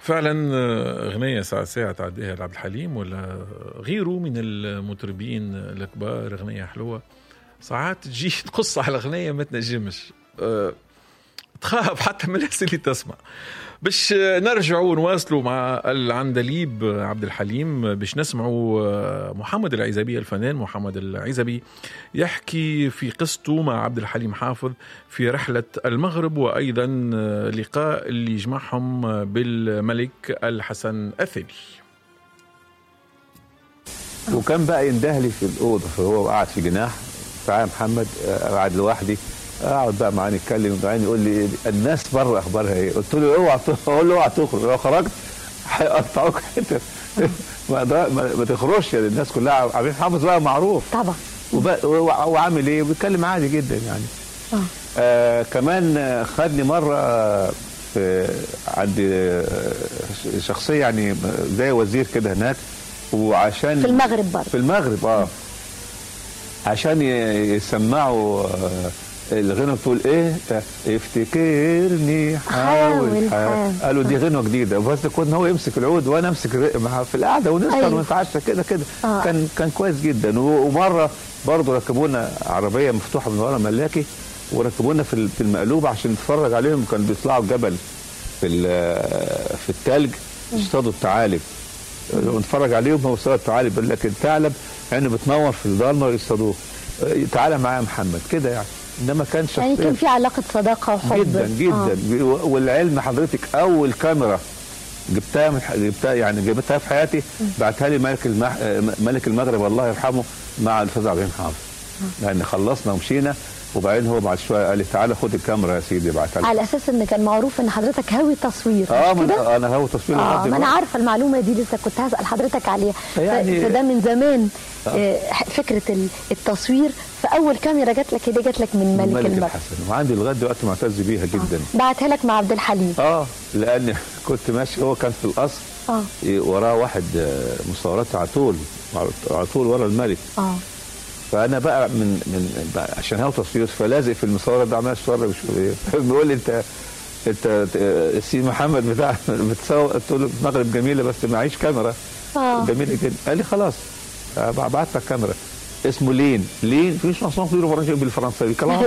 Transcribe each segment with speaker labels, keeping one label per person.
Speaker 1: فعلا اغنيه ساعه ساعه تعديها لعبد الحليم ولا غيره من المطربين الكبار اغنيه حلوه ساعات تجي تقص على الاغنيه ما تنجمش أه تخاف حتى من الناس اللي تسمع باش نرجعوا نواصلوا مع العندليب عبد الحليم باش نسمعوا محمد العزبي الفنان محمد العزبي يحكي في قصته مع عبد الحليم حافظ في رحلة المغرب وأيضا لقاء اللي جمعهم بالملك الحسن الثاني
Speaker 2: وكان بقى يندهلي في الأوضة فهو قاعد في جناح تعالى محمد قاعد لوحدي اقعد بقى معاه نتكلم وبعدين يقول لي الناس بره اخبارها ايه؟ قلت له اوعى اقول له اوعى تخرج لو خرجت هيقطعوك حتت ما, ما تخرجش يعني الناس كلها عبد حافظ بقى معروف
Speaker 3: طبعا
Speaker 2: وعامل ايه؟ وبيتكلم عادي جدا يعني آه. آه كمان خدني مره في عند شخصيه يعني زي وزير كده هناك وعشان
Speaker 3: في المغرب برضه
Speaker 2: في المغرب اه عشان يسمعوا آه الغنوة بتقول ايه افتكرني حاول, حاول. قالوا دي غنوة جديدة بس كنا هو يمسك العود وانا امسك معاه في القعدة ونسهر أيوه. ونتعشى كده كده آه. كان كان كويس جدا ومرة برضه ركبونا عربية مفتوحة من ورا ملاكي وركبونا في في المقلوب عشان نتفرج عليهم كانوا بيطلعوا الجبل في في الثلج يصطادوا الثعالب ونتفرج عليهم هو صياد الثعالب لكن الثعلب عينه بتنور في الضلمه ويصطادوه تعالى معايا محمد كده يعني انما كان شخصيه
Speaker 3: يعني كان في علاقه صداقه وحب
Speaker 2: جدا جدا آه. والعلم حضرتك اول كاميرا جبتها من جبتها يعني جبتها في حياتي بعتها لي ملك المح... ملك المغرب الله يرحمه مع الاستاذ عبد الحافظ يعني خلصنا ومشينا وبعدين هو بعد شويه قال لي تعالى خد الكاميرا يا سيدي بعتها لي
Speaker 3: على اساس ان كان معروف ان حضرتك هاوي تصوير
Speaker 2: اه ما انا هاوي تصوير
Speaker 3: اه ما انا عارفه المعلومه دي لسه كنت هسال حضرتك عليها يعني فده من زمان آه. فكره التصوير فاول كاميرا جات لك دي جات لك من ملك,
Speaker 2: ملك
Speaker 3: المغرب
Speaker 2: الحسن وعندي لغايه دلوقتي معتز بيها جدا
Speaker 3: آه. بعتها لك مع عبد الحليم
Speaker 2: اه لان كنت ماشي هو كان في القصر اه وراه واحد مصورات على طول على طول ورا الملك
Speaker 3: اه
Speaker 2: فانا بقى من من بقى عشان هو تصوير فلازق في المصوره ده عمال اتفرج بيقول لي انت انت السي محمد بتاع بتصور قلت له المغرب جميله بس معيش كاميرا
Speaker 3: آه.
Speaker 2: جميله جدا قال لي خلاص بعت لك كاميرا اسمه لين لين في شانسون كتير بالفرنساوي كلام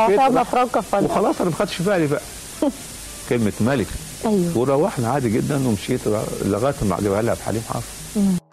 Speaker 2: وخلاص انا ما خدتش بالي بقى كلمه ملك
Speaker 3: ايوه
Speaker 2: وروحنا عادي جدا ومشيت لغايه ما عجبها لها بحليم حافظ